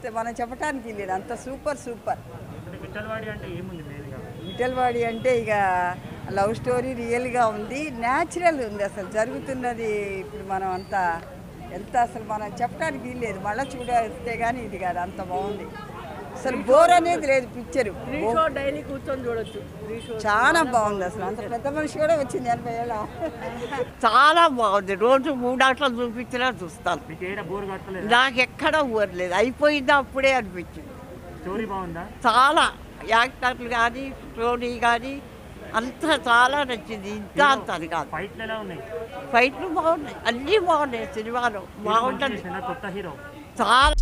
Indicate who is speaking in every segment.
Speaker 1: మనం చెప్పడానికి లేదు అంత సూపర్ సూపర్
Speaker 2: అంటే విఠలవాడి అంటే ఏముంది మెయిన్గా
Speaker 1: విఠల్వాడి అంటే ఇక లవ్ స్టోరీ రియల్గా ఉంది న్యాచురల్ ఉంది అసలు జరుగుతున్నది ఇప్పుడు మనం అంత ఎంత అసలు మనం చెప్పడానికి వీల్లేదు మళ్ళీ చూడస్తే కానీ ఇది కాదు అంత బాగుంది అసలు బోర్ అనేది లేదు పిక్చర్
Speaker 3: షో డైలీ కూర్చొని చూడొచ్చు త్రీ షో
Speaker 1: చాలా బాగుంది అసలు అంత పెద్ద మనిషి కూడా వచ్చింది ఎనభై ఏళ్ళ
Speaker 4: చాలా బాగుంది రోజు మూడాటలు చూపించినా చూస్తాను
Speaker 2: మీకు ఏడా బోర్ కట్టలేదు
Speaker 4: నాకు ఎక్కడ ఊరలేదు అయిపోయింది అప్పుడే అనిపించింది
Speaker 2: స్టోరీ బాగుందా
Speaker 4: చాలా యాక్టర్లు కానీ స్టోరీ కానీ అంతా చాలా నచ్చింది ఇంత అంత అని కాదు
Speaker 2: ఫైట్లు ఎలా ఉన్నాయి
Speaker 4: ఫైట్లు బాగున్నాయి అన్నీ బాగున్నాయి సినిమాలో
Speaker 2: హీరో మంచిగా
Speaker 4: బాగుంటుంది
Speaker 2: చేసిండా? కొత్త హీరో
Speaker 4: చాలా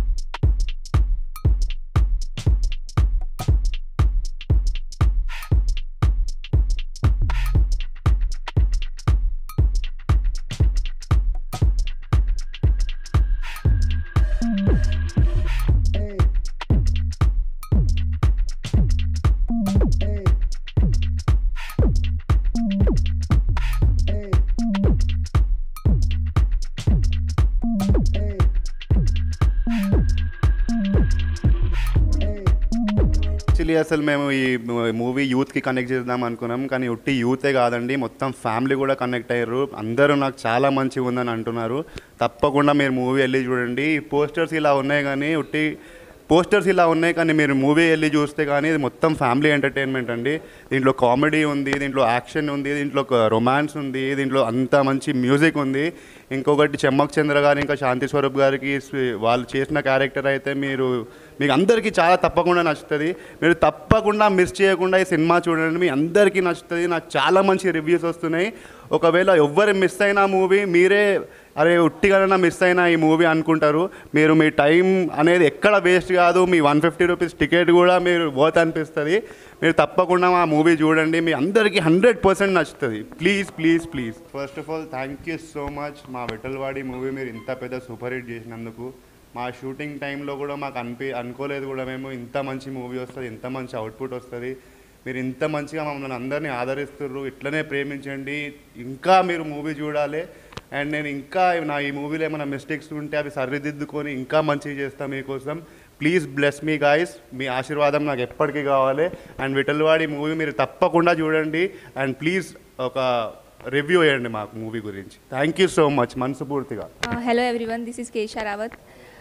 Speaker 5: యాక్చువల్లీ అసలు మేము ఈ మూవీ యూత్కి కనెక్ట్ చేద్దాం అనుకున్నాం కానీ ఉట్టి యూతే కాదండి మొత్తం ఫ్యామిలీ కూడా కనెక్ట్ అయ్యారు అందరూ నాకు చాలా మంచిగా ఉందని అంటున్నారు తప్పకుండా మీరు మూవీ వెళ్ళి చూడండి పోస్టర్స్ ఇలా ఉన్నాయి కానీ ఉట్టి పోస్టర్స్ ఇలా ఉన్నాయి కానీ మీరు మూవీ వెళ్ళి చూస్తే కానీ ఇది మొత్తం ఫ్యామిలీ ఎంటర్టైన్మెంట్ అండి దీంట్లో కామెడీ ఉంది దీంట్లో యాక్షన్ ఉంది దీంట్లో రొమాన్స్ ఉంది దీంట్లో అంత మంచి మ్యూజిక్ ఉంది ఇంకొకటి చెమ్మక్ చంద్ర గారు ఇంకా శాంతి స్వరూప్ గారికి స్వి- వాళ్ళు చేసిన క్యారెక్టర్ అయితే మీరు మీకు అందరికీ చాలా తప్పకుండా నచ్చుతుంది మీరు తప్పకుండా మిస్ చేయకుండా ఈ సినిమా చూడండి మీ అందరికీ నచ్చుతుంది నాకు చాలా మంచి రివ్యూస్ వస్తున్నాయి ఒకవేళ ఎవ్వరు మిస్ అయిన మూవీ మీరే అరే ఉట్టిగా మిస్ అయిన ఈ మూవీ అనుకుంటారు మీరు మీ టైం అనేది ఎక్కడ వేస్ట్ కాదు మీ వన్ ఫిఫ్టీ రూపీస్ టికెట్ కూడా మీరు పోత్ అనిపిస్తుంది మీరు తప్పకుండా మా మూవీ చూడండి మీ అందరికీ హండ్రెడ్ పర్సెంట్ నచ్చుతుంది please please please first of all thank you so much మా విఠల్వాడి మూవీ మీరు ఇంత పెద్ద సూపర్ హిట్ చేసినందుకు మా షూటింగ్ టైంలో కూడా మాకు అనిపి అనుకోలేదు కూడా మేము ఇంత మంచి మూవీ వస్తుంది ఇంత మంచి అవుట్పుట్ వస్తుంది మీరు ఇంత మంచిగా మమ్మల్ని అందరినీ ఆదరిస్తుర్రు ఇట్లనే ప్రేమించండి ఇంకా మీరు మూవీ చూడాలి అండ్ నేను ఇంకా నా ఈ మూవీలో ఏమైనా మిస్టేక్స్ ఉంటే అవి సరిదిద్దుకొని ఇంకా మంచిగా చేస్తాను మీకోసం ప్లీజ్ బ్లెస్ మీ గాయస్ మీ ఆశీర్వాదం నాకు ఎప్పటికీ కావాలి అండ్ విఠల్వాడి మూవీ మీరు తప్పకుండా చూడండి అండ్ ప్లీజ్ ఒక రివ్యూ వేయండి మాకు మూవీ గురించి థ్యాంక్ యూ సో మచ్ మనస్ఫూర్తిగా
Speaker 6: hello everyone this is Kesha Rawat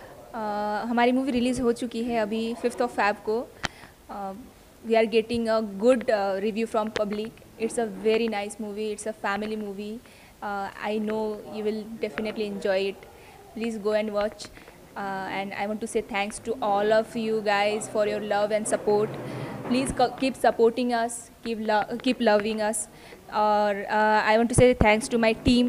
Speaker 6: Uh, हमारी मूवी रिलीज़ हो चुकी है अभी फिफ्थ ऑफ फैब को we are getting a good review from public it's a very nice movie it's a family movie I know you will definitely enjoy it please go and watch uh, and i want to say thanks to all of you guys for your love and support please co- keep supporting us keep lo- keep loving us or uh, i want to say thanks to my team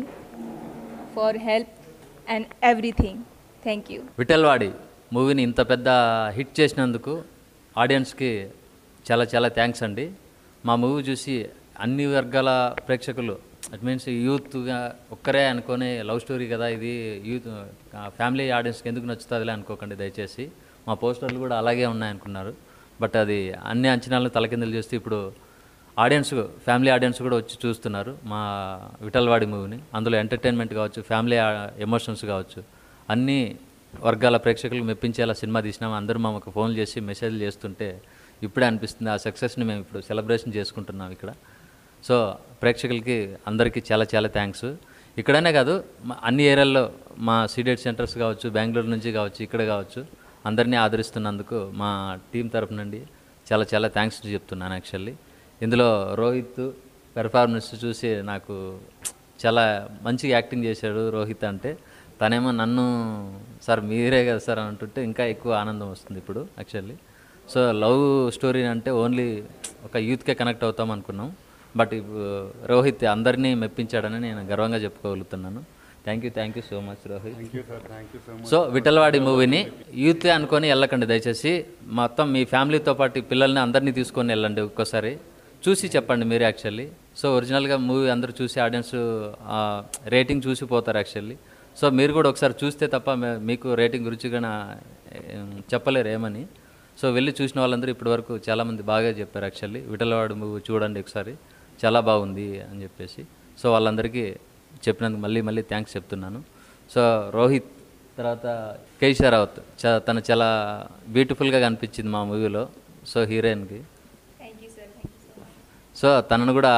Speaker 6: for help and everything thank you
Speaker 7: Vithalwadi మూవీని ఇంత పెద్ద hit చేసినందుకు ఆడియన్స్కి చాలా చాలా thanks అండి మా movie చూసి అన్ని వర్గాల ప్రేక్షకులు ఇట్ మీన్స్ యూత్గా ఒక్కరే అనుకునే లవ్ స్టోరీ కదా ఇది యూత్ ఫ్యామిలీ ఆడియన్స్కి ఎందుకు నచ్చుతుందిలే అనుకోకండి దయచేసి మా పోస్టర్లు కూడా అలాగే ఉన్నాయనుకున్నారు బట్ అది అన్ని అంచనాలను తలకిందులు చేస్తూ ఇప్పుడు ఆడియన్స్ ఫ్యామిలీ ఆడియన్స్ కూడా వచ్చి చూస్తున్నారు మా విఠల్వాడి మూవీని అందులో ఎంటర్టైన్మెంట్ కావచ్చు ఫ్యామిలీ ఎమోషన్స్ కావచ్చు అన్ని వర్గాల ప్రేక్షకులు మెప్పించేలా సినిమా తీసినాం అందరూ మాకు ఫోన్ చేసి మెసేజ్లు చేస్తుంటే ఇప్పుడే అనిపిస్తుంది ఆ సక్సెస్ని మేము ఇప్పుడు సెలబ్రేషన్ చేసుకుంటున్నాం ఇక్కడ సో ప్రేక్షకులకి అందరికీ చాలా చాలా థ్యాంక్స్ ఇక్కడనే కాదు మా అన్ని ఏరియాల్లో మా సీడెడ్ సెంటర్స్ కావచ్చు బెంగళూరు నుంచి కావచ్చు ఇక్కడ కావచ్చు అందరినీ ఆదరిస్తున్నందుకు మా టీం తరపు నుండి చాలా చాలా థ్యాంక్స్ చెప్తున్నాను యాక్చువల్లీ ఇందులో రోహిత్ పెర్ఫార్మెన్స్ చూసి నాకు చాలా మంచిగా యాక్టింగ్ చేశాడు రోహిత్ అంటే తనేమో నన్ను సార్ మీరే కదా సార్ అని అంటుంటే ఇంకా ఎక్కువ ఆనందం వస్తుంది ఇప్పుడు యాక్చువల్లీ సో లవ్ స్టోరీ అంటే ఓన్లీ ఒక యూత్కే కనెక్ట్ అవుతాం అనుకున్నాం బట్ ఇప్పుడు రోహిత్ అందరినీ మెప్పించాడని నేను గర్వంగా చెప్పుకోగలుగుతున్నాను thank you thank you so much Rohit
Speaker 5: thank you sir thank you so much
Speaker 7: so Vithalwadi మూవీని యూత్ అనుకొని వెళ్ళకండి దయచేసి మొత్తం మీ ఫ్యామిలీతో పాటు ఈ పిల్లల్ని అందరినీ తీసుకొని వెళ్ళండి ఒక్కోసారి చూసి చెప్పండి మీరు యాక్చువల్లీ సో ఒరిజినల్గా మూవీ అందరూ చూసి ఆడియన్స్ రేటింగ్ చూసి పోతారు యాక్చువల్లీ సో మీరు కూడా ఒకసారి చూస్తే తప్ప మే- మీకు రేటింగ్ రుచిగా చెప్పలేరు ఏమని సో వెళ్ళి చూసిన వాళ్ళందరూ ఇప్పటివరకు చాలామంది బాగా చెప్పారు యాక్చువల్లీ విఠలవాడు మూవీ చూడండి ఒకసారి చాలా బాగుంది అని చెప్పేసి సో వాళ్ళందరికీ చెప్పినందుకు మళ్ళీ మళ్ళీ థ్యాంక్స్ చెప్తున్నాను సో రోహిత్ తర్వాత కేశవ రావత్ చ- తను చాలా బ్యూటిఫుల్గా కనిపించింది మా మూవీలో సో హీరోయిన్కి
Speaker 6: Thank you, sir. Thank you so much.
Speaker 7: So తనను కూడా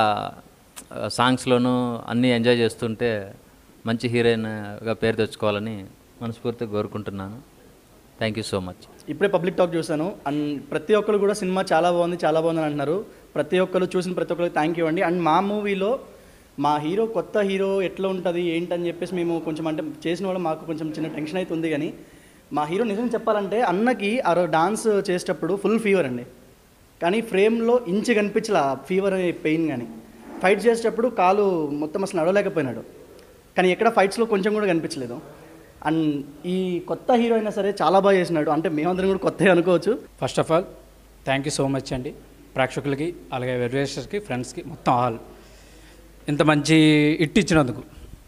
Speaker 7: ఆ, సాంగ్స్లోనూ అన్నీ ఎంజాయ్ చేస్తుంటే మంచి హీరోయిన్గా పేరు తెచ్చుకోవాలని మనస్ఫూర్తిగా కోరుకుంటున్నాను థ్యాంక్ యూ సో మచ్
Speaker 8: ఇప్పుడే పబ్లిక్ టాక్ చూశాను అండ్ ప్రతి ఒక్కరు కూడా సినిమా చాలా బాగుంది చాలా బాగుంది అని అంటున్నారు ప్రతి ఒక్కరు చూసిన ప్రతి ఒక్కరికి థ్యాంక్ యూ అండి అండ్ మా మూవీలో మా హీరో కొత్త హీరో ఎట్లా ఉంటుంది ఏంటని చెప్పేసి మేము కొంచెం అంటే చేసిన వాళ్ళు మాకు కొంచెం చిన్న టెన్షన్ అయితే ఉంది కానీ మా హీరో నిజం చెప్పాలంటే అన్నకి ఆ రోజు డాన్స్ చేసేటప్పుడు ఫుల్ ఫీవర్ అండి కానీ ఫ్రేమ్లో ఇంచు కనిపించలే ఫీవర్ పెయిన్ కానీ ఫైట్ చేసేటప్పుడు కాలు మొత్తం అసలు నడవలేకపోయినాడు కానీ ఎక్కడ ఫైట్స్లో కొంచెం కూడా కనిపించలేదు అండ్ ఈ కొత్త హీరో అయినా సరే చాలా బాగా చేసినాడు అంటే మేమందరం కూడా కొత్త అనుకోవచ్చు
Speaker 9: first of all thank you so much అండి ప్రేక్షకులకి అలాగే వెర్వేషర్స్కి ఫ్రెండ్స్కి మొత్తం ఆల్ ఇంత మంచి ఇట్ ఇచ్చినందుకు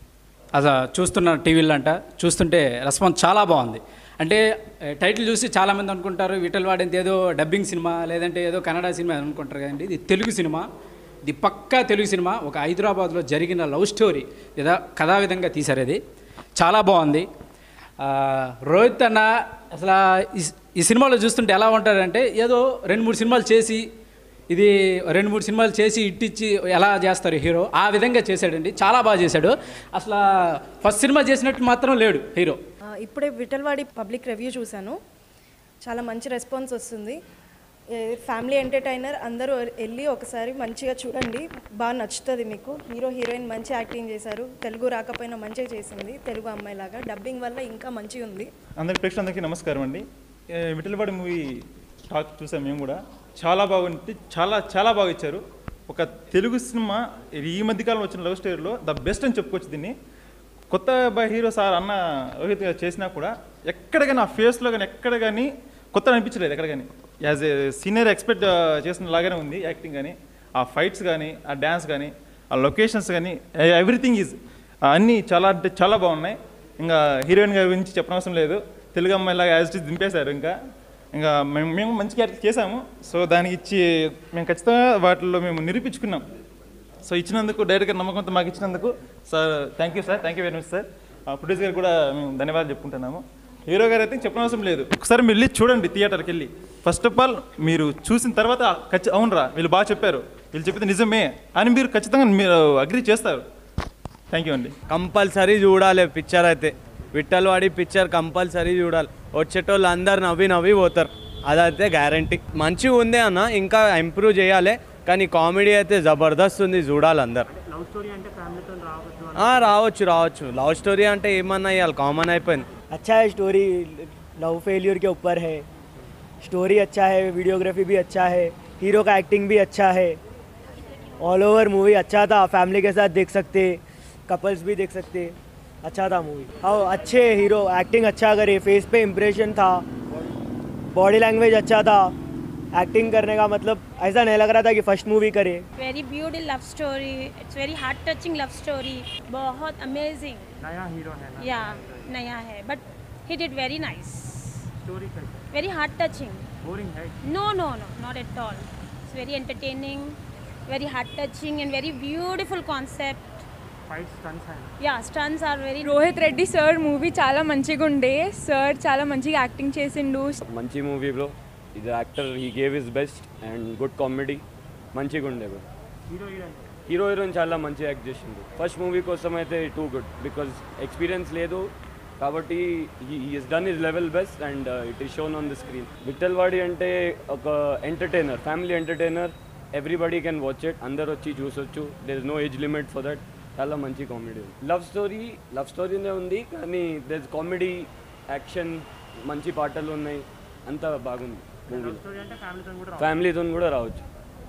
Speaker 9: అసలు చూస్తున్న టీవీలో అంట చూస్తుంటే రెస్పాన్స్ చాలా బాగుంది అంటే ఏ, టైటిల్ చూసి చాలామంది అనుకుంటారు విఠల్ వాడేది ఏదో డబ్బింగ్ సినిమా లేదంటే ఏదో కన్నడ సినిమా అనుకుంటారు కదండి ఇది తెలుగు సినిమా ఇది పక్కా తెలుగు సినిమా ఒక హైదరాబాద్లో జరిగిన లవ్ స్టోరీ లేదా కథా విధంగా తీశారు ఇది చాలా బాగుంది ఆ, రోహిత్ అన్న అసలు ఈ- ఈ సినిమాలో చూస్తుంటే ఎలా ఉంటాడంటే ఏదో రెండు మూడు సినిమాలు చేసి ఇది రెండు మూడు సినిమాలు చేసి ఇట్టిచ్చి ఎలా చేస్తారు హీరో ఆ విధంగా చేశాడండి చాలా బాగా చేశాడు అసలు ఫస్ట్ సినిమా చేసినట్టు మాత్రం లేడు హీరో
Speaker 10: ఆ, ఇప్పుడే విఠల్వాడి పబ్లిక్ రివ్యూ చూశాను చాలా మంచి రెస్పాన్స్ వస్తుంది ఏ, ఫ్యామిలీ ఎంటర్టైనర్ అందరూ వెళ్ళి ఒకసారి మంచిగా చూడండి బాగా నచ్చుతుంది మీకు హీరో హీరోయిన్ మంచి యాక్టింగ్ చేశారు తెలుగు రాకపోయినా మంచిగా చేసింది తెలుగు అమ్మాయిలాగా డబ్బింగ్ వల్ల ఇంకా మంచిగా ఉంది
Speaker 11: అందరి ప్రేక్షకులందరికీ నమస్కారం అండి ఏ, విఠలవాడి మూవీ టాక్ చూసాం మేము కూడా చాలా బాగుంది చాలా చాలా బాగా ఇచ్చారు ఒక తెలుగు సినిమా ఈ మధ్యకాలంలో వచ్చిన లవ్ స్టోరీలో ద బెస్ట్ అని చెప్పుకోవచ్చు దీన్ని కొత్త బా- హీరో సార్ అన్న రోహిత్ గారు చేసినా కూడా ఎక్కడ కానీ ఆ ఫేస్లో కానీ ఎక్కడ కానీ కొత్త అనిపించలేదు ఎక్కడ కానీ యాజ్ ఏ సీనియర్ ఎక్స్పెక్ట్ చేసిన లాగానే ఉంది యాక్టింగ్ కానీ ఆ ఫైట్స్ కానీ ఆ డ్యాన్స్ కానీ ఆ లొకేషన్స్ కానీ ఎవ్రీథింగ్ ఈజ్ అన్నీ చాలా అంటే చాలా బాగున్నాయి ఇంకా హీరోయిన్ గారి గురించి చెప్పనవసరం లేదు తెలుగు అమ్మాయిలాగా యాజ్ ఇట్ దింపేశారు ఇంకా ఇంకా మేము మేము మంచి క్యారెక్టర్ చేశాము సో దానికి ఇచ్చి మేము ఖచ్చితంగా వాటిల్లో మేము నిరూపించుకున్నాం సో ఇచ్చినందుకు డైరెక్ట్గా నమ్మకంతో మాకు ఇచ్చినందుకు sir thank you sir thank you very much sir producer గారు కూడా మేము ధన్యవాదాలు చెప్పుకుంటున్నాము హీరో గారు అయితే చెప్పనవసరం లేదు ఒకసారి మీరు వెళ్ళి చూడండి థియేటర్కి వెళ్ళి ఫస్ట్ ఆఫ్ ఆల్ మీరు చూసిన తర్వాత ఖచ్చి అవునరా వీళ్ళు బాగా చెప్పారు వీళ్ళు చెప్పింది నిజమే అని మీరు ఖచ్చితంగా మీరు అగ్రి చేస్తారు థ్యాంక్ యూ అండి
Speaker 12: కంపల్సరీ చూడాలి పిక్చర్ అయితే విట్టల్ వాడి పిక్చర్ కంపల్సరీ చూడాలి వచ్చేటోళ్ళు అందరు నవ్వి నవ్వి పోతారు అదైతే గ్యారంటీ మంచిగా ఉంది అన్న ఇంకా ఇంప్రూవ్ చేయాలి కానీ కామెడీ అయితే జబర్దస్త్ ఉంది చూడాలి అందరు
Speaker 2: లవ్ స్టోరీ అంటే ఫ్యామిలీతో రావద్దు అని
Speaker 12: ఆ, రావచ్చు రావచ్చు లవ్ స్టోరీ అంటే ఏమన్నా ఇవ్వాలి కామన్ అయిపోయింది
Speaker 13: अच्छा है स्टोरी लव फेलियर के ऊपर है स्टोरी अच्छा है वीडियोग्राफी भी अच्छा है हीरो का एक्टिंग भी अच्छा है ऑल ओवर मूवी अच्छा था फैमिली के साथ देख सकते कपल्स भी देख सकते अच्छा था मूवी हाँ अच्छे हीरो एक्टिंग अच्छा करे फेस पे इम्प्रेशन था बॉडी लैंग्वेज अच्छा था एक्टिंग करने का मतलब ऐसा नहीं लग रहा था कि फर्स्ट मूवी करे
Speaker 14: very beauty love story it's very heart touching love story बहुत अमेजिंग
Speaker 2: नया हीरो है ना
Speaker 14: या नया है but he did very nice
Speaker 2: story कैसे
Speaker 14: वेरी हार्ट टचिंग
Speaker 2: बोरिंग है
Speaker 14: no no no not at all it's very entertaining very heart touching and very beautiful concept
Speaker 2: fight stunts है
Speaker 14: yeah stunts are very
Speaker 6: Rohit Reddy sir movie చాలా మంచిగా ఉండే sir చాలా మంచిగా acting చేసిండు
Speaker 15: మంచి మూవీ బ్రో ఇది actor he gave his best and good comedy మంచిగా ఉండే bro
Speaker 2: hero heroine
Speaker 15: hero heroine చాలా మంచి యాక్ట్ చేసిండు ఫస్ట్ మూవీ కోసం అయితే టూ గుడ్ బికాజ్ ఎక్స్పీరియన్స్ లేదు కాబట్టి is done is level best and it is shown on the screen Vithal వాడి అంటే ఒక entertainer family entertainer everybody can watch it అందరు వచ్చి చూసొచ్చు there is no age limit for that చాలా మంచి కామెడీ లవ్ స్టోరీ లవ్ స్టోరీనే ఉంది కానీ దెర్ ఇస్ కామెడీ యాక్షన్ మంచి పాటలు ఉన్నాయి అంతా బాగుంది మూవీలో
Speaker 2: స్టోరీ అంటే ఫ్యామిలీతో కూడా
Speaker 15: ఫ్యామిలీతో కూడా రావచ్చు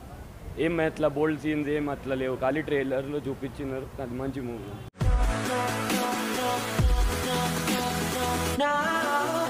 Speaker 15: ఏం అట్లా బోల్డ్ సీన్స్ ఏం అట్లా లేవు ఖాళీ ట్రైలర్లో చూపించినారు అది మంచి మూవీ
Speaker 16: now